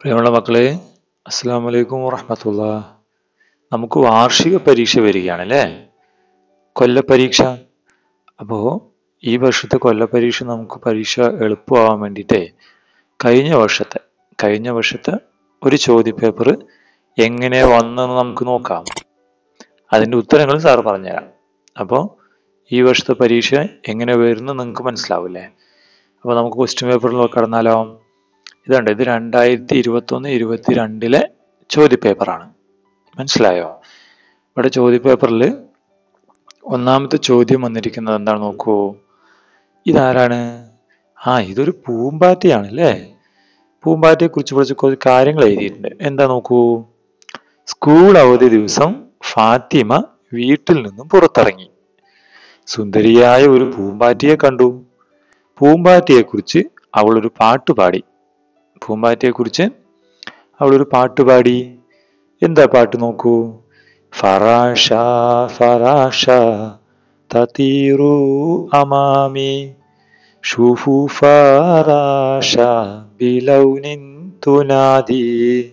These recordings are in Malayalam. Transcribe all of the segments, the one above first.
പ്രിയമുള്ള മക്കളെ അസ്സാം വലൈക്കും വറഹമത്തുള്ള നമുക്ക് വാർഷിക പരീക്ഷ വരികയാണ് അല്ലേ കൊല്ലപ്പരീക്ഷ അപ്പോൾ ഈ വർഷത്തെ കൊല്ലപ്പരീക്ഷ നമുക്ക് പരീക്ഷ എളുപ്പമാവാൻ വേണ്ടിയിട്ട് കഴിഞ്ഞ വർഷത്തെ കഴിഞ്ഞ വർഷത്തെ ഒരു ചോദ്യപേപ്പർ എങ്ങനെ വന്നെന്ന് നമുക്ക് നോക്കാം അതിൻ്റെ ഉത്തരങ്ങൾ സാറ് പറഞ്ഞുതരാം അപ്പോൾ ഈ വർഷത്തെ പരീക്ഷ എങ്ങനെ വരുന്നു നിങ്ങൾക്ക് മനസ്സിലാവില്ലേ അപ്പോൾ നമുക്ക് ക്വസ്റ്റ്യൻ പേപ്പറിൽ കടന്നാലോ ഇതുണ്ട് ഇത് രണ്ടായിരത്തി ഇരുപത്തൊന്ന് ഇരുപത്തി രണ്ടിലെ ചോദ്യപേപ്പറാണ് മനസ്സിലായോ ഇവിടെ ചോദ്യപേപ്പറിൽ ഒന്നാമത്തെ ചോദ്യം വന്നിരിക്കുന്നത് എന്താണ് നോക്കൂ ഇതാരാണ് ആ ഇതൊരു പൂമ്പാറ്റയാണ് അല്ലേ പൂമ്പാറ്റയെ കുറിച്ച് കുറച്ച് കുറച്ച് കാര്യങ്ങൾ എഴുതിയിട്ടുണ്ട് എന്താ നോക്കൂ സ്കൂൾ അവധി ദിവസം ഫാത്തിമ വീട്ടിൽ നിന്നും പുറത്തിറങ്ങി സുന്ദരിയായ ഒരു പൂമ്പാറ്റയെ കണ്ടു പൂമ്പാറ്റയെക്കുറിച്ച് അവൾ ഒരു പാട്ട് പാടി പൂമ്പാറ്റയെക്കുറിച്ച് അവളൊരു പാട്ട് പാടി എന്താ പാട്ട് നോക്കൂ ഫറാഷ ഫറാഷ തതീറു അമാമി ഷുഫു ഫറാഷ ബിലൗനിൻ തുനാദി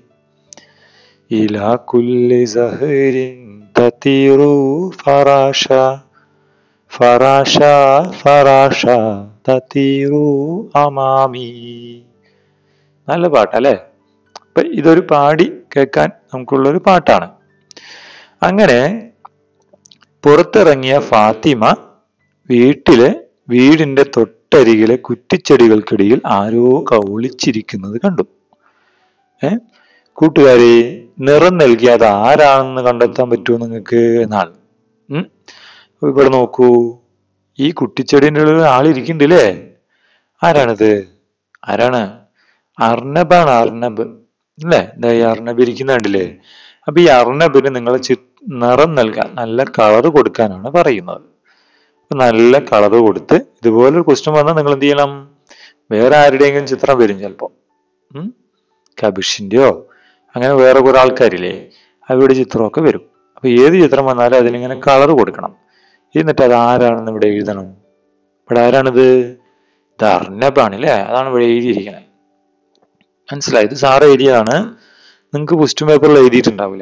ഇലാ കുല്ലി സഹരിൻ തതീറു ഫറാഷ ഫറാഷ ഫറാഷ തതീറു അമാമി നല്ല പാട്ടല്ലേ അപ്പൊ ഇതൊരു പാടി കേൾക്കാൻ നമുക്കുള്ളൊരു പാട്ടാണ് അങ്ങനെ പുറത്തിറങ്ങിയ ഫാത്തിമ വീട്ടിലെ വീടിന്റെ തൊട്ടരികിലെ കുറ്റിച്ചെടികൾക്കിടയിൽ ആരോ കൗളിച്ചിരിക്കുന്നത് കണ്ടു ഏ കൂട്ടുകാരെ നിറം നൽകി അത് ആരാണെന്ന് കണ്ടെത്താൻ പറ്റുമോ നിങ്ങൾക്ക് എന്നാണ് ഉം ഇവിടെ നോക്കൂ ഈ കുറ്റിച്ചെടിൻ്റെ ഉള്ളിൽ ആളിരിക്കുന്നുണ്ടല്ലേ ആരാണിത് ആരാണ് അർണബാണ് അർണബ് അല്ലേ എന്താ ഈ അർണബ് ഇരിക്കുന്ന കണ്ടില്ലേ അപ്പൊ ഈ അർണബിന് നിങ്ങൾ നിറം നൽകാൻ നല്ല കളർ കൊടുക്കാനാണ് പറയുന്നത് അപ്പൊ നല്ല കളർ കൊടുത്ത് ഇതുപോലെ ക്വസ്റ്റ്യൻ വന്നാൽ നിങ്ങൾ എന്ത് ചെയ്യണം വേറെ ആരുടെയെങ്കിലും ചിത്രം വരും ചിലപ്പോ ഉം കബിഷിന്റെയോ അങ്ങനെ വേറെ കുറെ ആൾക്കാരില്ലേ അവരുടെ ചിത്രമൊക്കെ വരും അപ്പൊ ഏത് ചിത്രം വന്നാലും അതിലിങ്ങനെ കളർ കൊടുക്കണം എന്നിട്ട് അത് ആരാണെന്ന് ഇവിടെ എഴുതണം ഇവിടെ ആരാണിത് ഇത് അർണബാണ് അല്ലേ അതാണ് ഇവിടെ എഴുതിയിരിക്കുന്നത് മനസ്സിലായി ഇത് സാറ് എഴുതിയതാണ് നിങ്ങൾക്ക് ക്വസ്റ്റ്യൻ പേപ്പറിൽ എഴുതിയിട്ടുണ്ടാവില്ല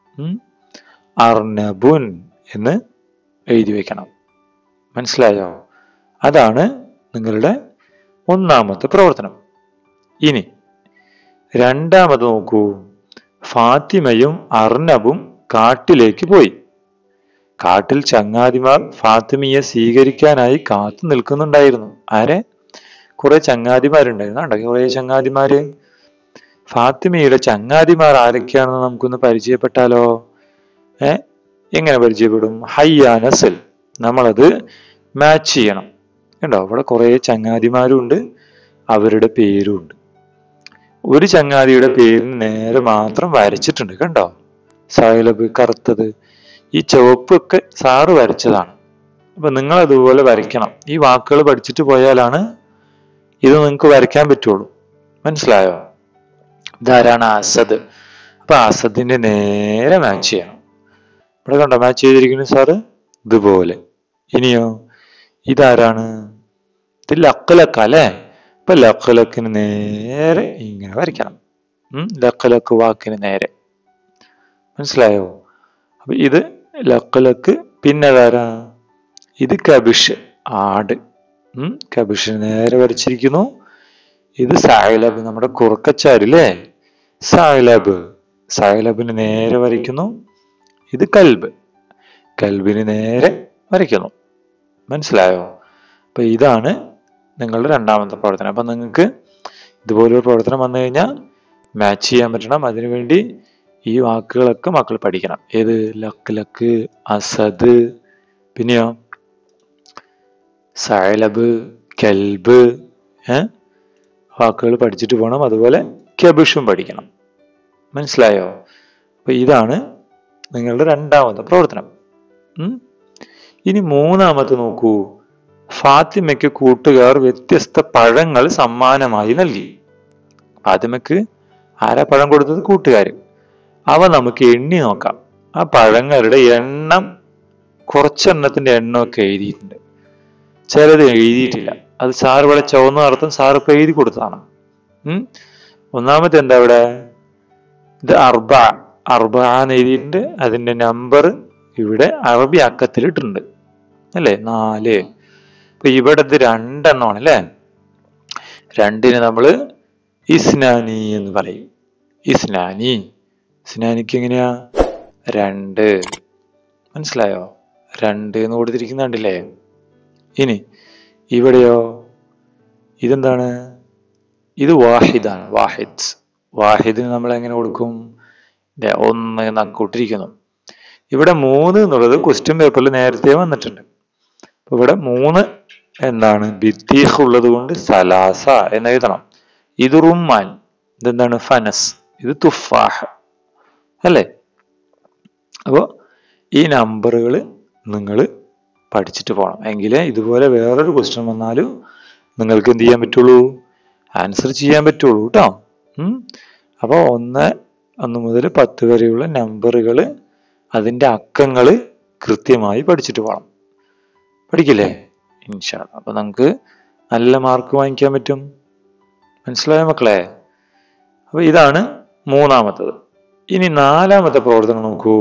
അർണബുൻ എന്ന് എഴുതി വെക്കണം മനസ്സിലായോ അതാണ് നിങ്ങളുടെ ഒന്നാമത്തെ പ്രവർത്തനം ഇനി രണ്ടാമത് നോക്കൂ ഫാത്തിമയും അർണബും കാട്ടിലേക്ക് പോയി കാട്ടിൽ ചങ്ങാതിമാർ ഫാത്തിമയെ സ്വീകരിക്കാനായി കാത്തു നിൽക്കുന്നുണ്ടായിരുന്നു ആരെ കുറെ ചങ്ങാതിമാരുണ്ടായിരുന്നു കണ്ടോ കുറെ ചങ്ങാതിമാര് ഫാത്തിമയുടെ ചങ്ങാതിമാർ ആരൊക്കെയാണെന്ന് നമുക്കൊന്ന് പരിചയപ്പെട്ടാലോ ഏ എങ്ങനെ പരിചയപ്പെടും ഹയ്യാ നസൽ നമ്മളത് മാച്ച് ചെയ്യണം കണ്ടോ ഇവിടെ കുറെ ചങ്ങാതിമാരും ഉണ്ട് അവരുടെ പേരും ഉണ്ട് ഒരു ചങ്ങാതിയുടെ പേരിന് നേരെ മാത്രം വരച്ചിട്ടുണ്ട് കണ്ടോ സൈലബ് കറുത്തത് ഈ ചുവപ്പൊക്കെ സാറ് വരച്ചതാണ് അപ്പൊ നിങ്ങൾ അതുപോലെ വരയ്ക്കണം ഈ വാക്കുകൾ പഠിച്ചിട്ട് പോയാലാണ് ഇത് നിങ്ങൾക്ക് വരയ്ക്കാൻ പറ്റുള്ളൂ മനസ്സിലായോ ഇതാരാണ് അസദ് അപ്പൊ അസദിന്റെ നേരെ മാച്ച് ചെയ്യണം ഇവിടെ കണ്ടോ മാച്ച് ചെയ്തിരിക്കുന്നു സാറ് ഇതുപോലെ ഇനിയോ ഇതാരാണ് ഇത് ലക്കലക്ക അല്ലേ ഇപ്പൊ ലക്കലക്കിന് നേരെ ഇങ്ങനെ വരയ്ക്കണം ഉം ലക്കലക്ക് വാക്കിന് നേരെ മനസ്സിലായോ അപ്പൊ ഇത് ലക്കലക്ക് പിന്നെ അതാരാ ഇത് കബിഷ് ആട് ഉം കബിഷിന് നേരെ വരച്ചിരിക്കുന്നു ഇത് സായലബ് നമ്മുടെ കുറുക്കച്ചാരില്ലേ സായലബ് സായലബിന് നേരെ വരയ്ക്കുന്നു ഇത് കൽബ് കൽബിന് നേരെ വരയ്ക്കുന്നു മനസ്സിലായോ അപ്പൊ ഇതാണ് നിങ്ങളുടെ രണ്ടാമത്തെ പ്രവർത്തനം അപ്പൊ നിങ്ങൾക്ക് ഇതുപോലൊരു പ്രവർത്തനം വന്നു കഴിഞ്ഞാൽ മാച്ച് ചെയ്യാൻ പറ്റണം അതിനുവേണ്ടി ഈ വാക്കുകളൊക്കെ മക്കൾ പഠിക്കണം ഏത് ലക്ക് ലക്ക് അസദ് പിന്നെയോ സൈലബ് കെൽബ് ഏ വാക്കുകൾ പഠിച്ചിട്ട് പോകണം അതുപോലെ കെബിഷും പഠിക്കണം മനസ്സിലായോ അപ്പൊ ഇതാണ് നിങ്ങളുടെ രണ്ടാമത്തെ പ്രവർത്തനം ഉം ഇനി മൂന്നാമത്തെ നോക്കൂ ഫാത്തിമയ്ക്ക് കൂട്ടുകാർ വ്യത്യസ്ത പഴങ്ങൾ സമ്മാനമായി നൽകി ഫാത്തിമയ്ക്ക് ആരാ പഴം കൊടുത്തത് കൂട്ടുകാർ അവ നമുക്ക് എണ്ണി നോക്കാം ആ പഴങ്ങളുടെ എണ്ണം കുറച്ചെണ്ണത്തിന്റെ എണ്ണമൊക്കെ എഴുതിയിട്ടുണ്ട് ചിലത് എഴുതിയിട്ടില്ല അത് സാർ ഇവിടെ ചുവന്ന നടത്തും സാർ ഇപ്പൊ എഴുതി കൊടുത്തതാണ് ഉം ഒന്നാമത്തെ എന്താ ഇവിടെ ഇത് അർബ അർബ എന്ന് എഴുതിയിട്ടുണ്ട് അതിന്റെ നമ്പർ ഇവിടെ അറബി അക്കത്തിലിട്ടുണ്ട് അല്ലേ നാല് അപ്പൊ ഇവിടെ ഇത് രണ്ടെണ്ണമാണ് അല്ലേ രണ്ടിന് നമ്മൾ ഇസ്നാനി എന്ന് പറയും ഇസ്നാനി ഇസ്നാനിക്ക് എങ്ങനെയാ രണ്ട് മനസ്സിലായോ രണ്ട് എന്ന് കൊടുത്തിരിക്കുന്നുണ്ടല്ലേ ഇനി ഇവിടെയോ ഇതെന്താണ് ഇത് വാഹിദാണ് വാഹിദ് വാഹിദിന് നമ്മൾ എങ്ങനെ കൊടുക്കും ദേ ഒന്ന് നക്കൂട്ടിരിക്കുന്നു ഇവിടെ മൂന്ന് എന്നുള്ളത് ക്വസ്റ്റ്യൻ പേപ്പറിൽ നേരത്തെ വന്നിട്ടുണ്ട് അപ്പൊ ഇവിടെ മൂന്ന് എന്താണ് ബിത്തീഹ് ഉള്ളത് കൊണ്ട് സലാസ എന്ന് എഴുതണം ഇത് റുമ്മാൻ ഇതെന്താണ് ഫനസ് ഇത് തുഫാഹ് അല്ലേ അപ്പോൾ ഈ നമ്പറുകൾ നിങ്ങൾ പഠിച്ചിട്ട് പോകണം എങ്കിലേ ഇതുപോലെ വേറൊരു ക്വസ്റ്റ്യൻ വന്നാലും നിങ്ങൾക്ക് എന്ത് ചെയ്യാൻ പറ്റുള്ളൂ ആൻസർ ചെയ്യാൻ പറ്റുള്ളൂ കേട്ടോ അപ്പോൾ ഒന്ന് ഒന്ന് മുതൽ പത്ത് വരെയുള്ള നമ്പറുകൾ അതിൻ്റെ അക്കങ്ങൾ കൃത്യമായി പഠിച്ചിട്ട് പോകണം പഠിക്കില്ലേ ഇൻഷാ അപ്പൊ നമുക്ക് നല്ല മാർക്ക് വാങ്ങിക്കാൻ പറ്റും മനസ്സിലായ മക്കളെ അപ്പൊ ഇതാണ് മൂന്നാമത്തത് ഇനി നാലാമത്തെ പ്രവർത്തനം നോക്കൂ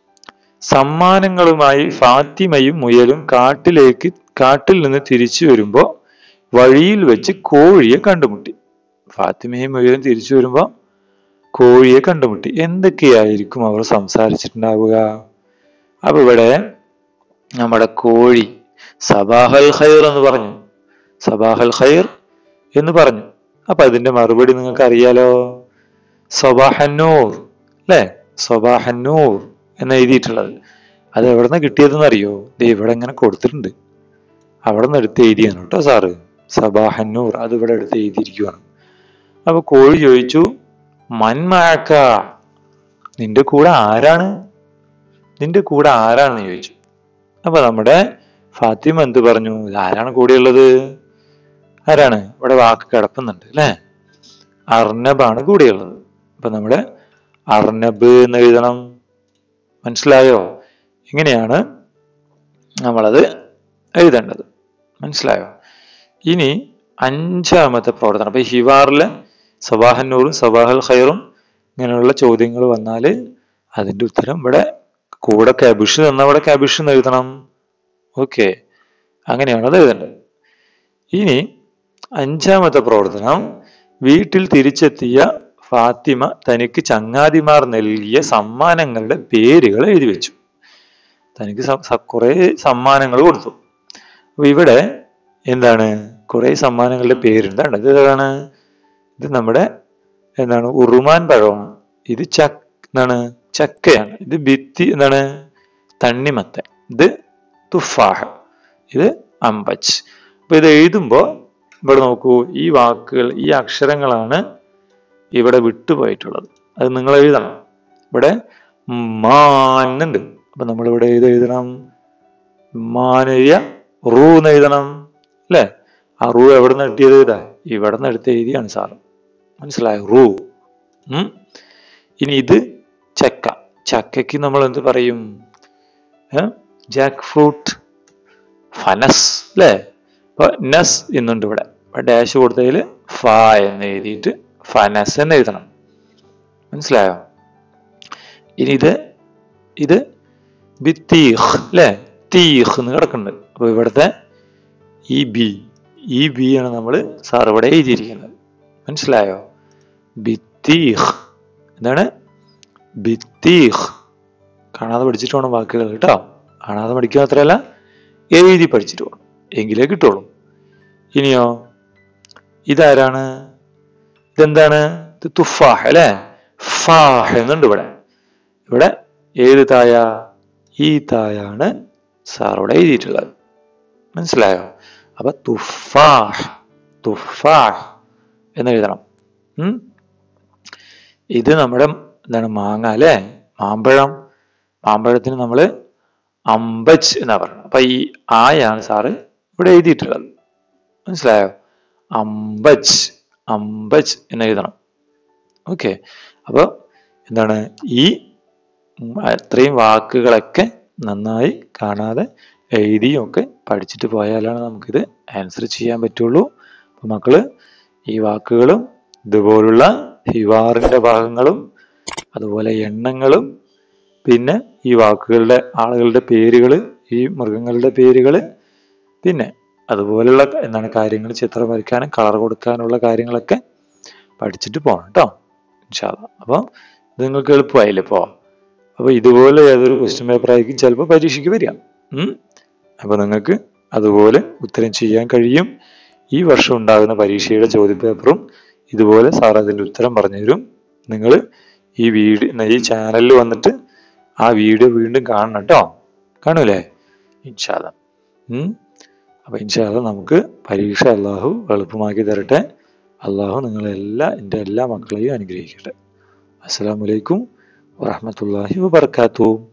സമ്മാനങ്ങളുമായി ഫാത്തിമയും മുയലും കാട്ടിലേക്ക് കാട്ടിൽ നിന്ന് തിരിച്ചു വരുമ്പോൾ വഴിയിൽ വെച്ച് കോഴിയെ കണ്ടുമുട്ടി ഫാത്തിമയും മുയലും തിരിച്ചു വരുമ്പോൾ കോഴിയെ കണ്ടുമുട്ടി എന്തൊക്കെയായിരിക്കും അവർ സംസാരിച്ചിട്ടുണ്ടാവുക അപ്പൊ ഇവിടെ നമ്മുടെ കോഴി സബാഹൽ ഖൈർ എന്ന് പറഞ്ഞു സബാഹൽ ഖൈർ എന്ന് പറഞ്ഞു അപ്പൊ അതിന്റെ മറുപടി നിങ്ങൾക്ക് അറിയാലോ സബാഹന്നൂർ അല്ലേ സബാഹന്നൂർ എന്ന് എഴുതിയിട്ടുള്ളത് അത് എവിടെ നിന്ന് കിട്ടിയതെന്ന് അറിയോ ദേ ഇവിടെ ഇങ്ങനെ കൊടുത്തിട്ടുണ്ട് അവിടെ നിന്ന് എടുത്ത് എഴുതിയാണ് കേട്ടോ സാറ് സബാഹന്നൂർ അത് ഇവിടെ എടുത്ത് എഴുതിയിരിക്കുവാണ് അപ്പൊ കോഴി ചോദിച്ചു മന്മാക്ക നിന്റെ കൂടെ ആരാണ് നിന്റെ കൂടെ ആരാണെന്ന് ചോദിച്ചു അപ്പൊ നമ്മുടെ ഫാത്തിമ എന്ത് പറഞ്ഞു ഇത് ആരാണ് കൂടെയുള്ളത് ആരാണ് ഇവിടെ വാക്ക് കിടപ്പുന്നുണ്ട് അല്ലേ അർണബാണ് കൂടെയുള്ളത് അപ്പൊ നമ്മുടെ അർണബ് എന്ന് എഴുതണം മനസ്സിലായോ ഇങ്ങനെയാണ് നമ്മളത് എഴുതേണ്ടത് മനസ്സിലായോ ഇനി അഞ്ചാമത്തെ പ്രവർത്തനം അപ്പൊ ഹിവാറിലെ സബാഹന്നൂറും സബാഹൽ ഖൈറും ഇങ്ങനെയുള്ള ചോദ്യങ്ങൾ വന്നാൽ അതിന്റെ ഉത്തരം ഇവിടെ കൂടെ കാബിഷ് തന്ന ഇവിടെ കാബിഷ് എന്ന് എഴുതണം ഓക്കെ അങ്ങനെയാണ് അത് എഴുതേണ്ടത് ഇനി അഞ്ചാമത്തെ പ്രവർത്തനം വീട്ടിൽ തിരിച്ചെത്തിയ ഫാത്തിമ തനിക്ക് ചങ്ങാതിമാർ നൽകിയ സമ്മാനങ്ങളുടെ പേരുകൾ എഴുതി വെച്ചു തനിക്ക് കുറെ സമ്മാനങ്ങൾ കൊടുത്തു അപ്പൊ ഇവിടെ എന്താണ് കുറെ സമ്മാനങ്ങളുടെ പേരുണ്ട് ഇത് ഏതാണ് ഇത് നമ്മുടെ എന്താണ് ഉറുമാൻ പഴമാണ് ഇത് ചക്ക എന്താണ് ചക്കയാണ് ഇത് ഭിത്തി എന്താണ് തണ്ണിമത്തൻ ഇത് തുഫാഹ് ഇത് അമ്പച്ച് അപ്പൊ ഇത് എഴുതുമ്പോ ഇവിടെ നോക്കൂ ഈ വാക്കുകൾ ഈ അക്ഷരങ്ങളാണ് ഇവിടെ വിട്ടുപോയിട്ടുള്ളത് അത് നിങ്ങൾ എഴുതണം ഇവിടെ മാനുണ്ട് അപ്പൊ നമ്മൾ ഇവിടെ ഏത് എഴുതണം മാനയ്യ റൂ എന്ന് എഴുതണം അല്ലേ ആ റൂ എവിടെ നിന്ന് കിട്ടിയത് ഇതാ ഇവിടെ നിന്ന് എടുത്ത് എഴുതിയാണ് സാറ് മനസ്സിലായോ റൂ ഉം ഇനി ഇത് ചക്ക ചക്കയ്ക്ക് നമ്മൾ എന്ത് പറയും ജാക്ക് ഫ്രൂട്ട് ഫനസ് അല്ലേ അപ്പൊ നസ് എന്നുണ്ട് ഇവിടെ ഡാഷ് കൊടുത്തതിൽ ഫ എന്ന് എഴുതിയിട്ട് ഫനസ് എന്ന് എഴുതണം മനസ്സിലായോ ഇനി ഇത് ഇത് ബിത്തീഹ് അല്ലേ തീഹ് എന്ന് കിടക്കുന്നുണ്ട് അപ്പൊ ഇവിടുത്തെ ഈ ബി ഈ ബി ആണ് നമ്മൾ സാർ ഇവിടെ എഴുതിയിരിക്കുന്നത് മനസ്സിലായോ ബിത്തീഹ് എന്താണ് ബിത്തീഹ് കാണാതെ പഠിച്ചിട്ട് വേണം വാക്കുകൾ കേട്ടോ കാണാതെ പഠിക്കുക മാത്രമല്ല എഴുതി പഠിച്ചിട്ട് വേണം എങ്കിലേ കിട്ടുള്ളൂ ഇനിയോ ഇതാരാണ് ഇതെന്താണ് ഇത് തുഫാഹ് അല്ലെ ഫാഹ് എന്നുണ്ട് ഇവിടെ ഇവിടെ ഏത് തായ ഈ തായാണ് സാർ ഇവിടെ എഴുതിയിട്ടുള്ളത് മനസ്സിലായോ അപ്പൊ തുഫാഹ് തുഫാഹ് എന്ന് എഴുതണം ഉം ഇത് നമ്മുടെ എന്താണ് മാങ്ങ അല്ലെ മാമ്പഴം മാമ്പഴത്തിന് നമ്മൾ അമ്പച്ച് എന്നാ പറയുന്നത് അപ്പൊ ഈ ആയാണ് സാറ് ഇവിടെ എഴുതിയിട്ടുള്ളത് മനസ്സിലായോ അമ്പച്ച് അമ്പച്ച് എന്ന് എഴുതണം ഓക്കെ അപ്പോൾ എന്താണ് ഈ അത്രയും വാക്കുകളൊക്കെ നന്നായി കാണാതെ എഴുതിയും ഒക്കെ പഠിച്ചിട്ട് പോയാലാണ് നമുക്കിത് ആൻസർ ചെയ്യാൻ പറ്റുള്ളൂ അപ്പൊ മക്കള് ഈ വാക്കുകളും ഇതുപോലുള്ള ഹിവാറിന്റെ ഭാഗങ്ങളും അതുപോലെ എണ്ണങ്ങളും പിന്നെ ഈ വാക്കുകളുടെ ആളുകളുടെ പേരുകൾ ഈ മൃഗങ്ങളുടെ പേരുകൾ പിന്നെ അതുപോലുള്ള എന്താണ് കാര്യങ്ങൾ ചിത്രം വരയ്ക്കാനും കളർ കൊടുക്കാനുള്ള കാര്യങ്ങളൊക്കെ പഠിച്ചിട്ട് പോകണം കേട്ടോ ഇൻഷാല്ല അപ്പം ഇത് നിങ്ങൾക്ക് എളുപ്പമായില്ലേ ഇപ്പോൾ അപ്പോൾ ഇതുപോലെ ഏതൊരു ക്വസ്റ്റ്യൻ പേപ്പർ ആയിരിക്കും ചിലപ്പോൾ പരീക്ഷയ്ക്ക് വരിക ഉം. അപ്പോൾ നിങ്ങൾക്ക് അതുപോലെ ഉത്തരം ചെയ്യാൻ കഴിയും ഈ വർഷം ഉണ്ടാകുന്ന പരീക്ഷയുടെ ചോദ്യപേപ്പറും ഇതുപോലെ സാർ അതിൻ്റെ ഉത്തരം പറഞ്ഞു തരും നിങ്ങൾ ഈ വീഡിയോ ഈ ചാനലിൽ വന്നിട്ട് ആ വീഡിയോ വീണ്ടും കാണണം കേട്ടോ കാണൂലേ ഇൻഷാല്ല ഉം. അപ്പൊ ഇൻഷാല്ല നമുക്ക് പരീക്ഷ അള്ളാഹു എളുപ്പമാക്കി തരട്ടെ അള്ളാഹു നിങ്ങളെല്ലാ എൻ്റെ എല്ലാ മക്കളെയും അനുഗ്രഹിക്കട്ടെ അസ്സലാമു അലൈക്കും വറഹ്മത്തുള്ളാഹി വബർക്കാത്തു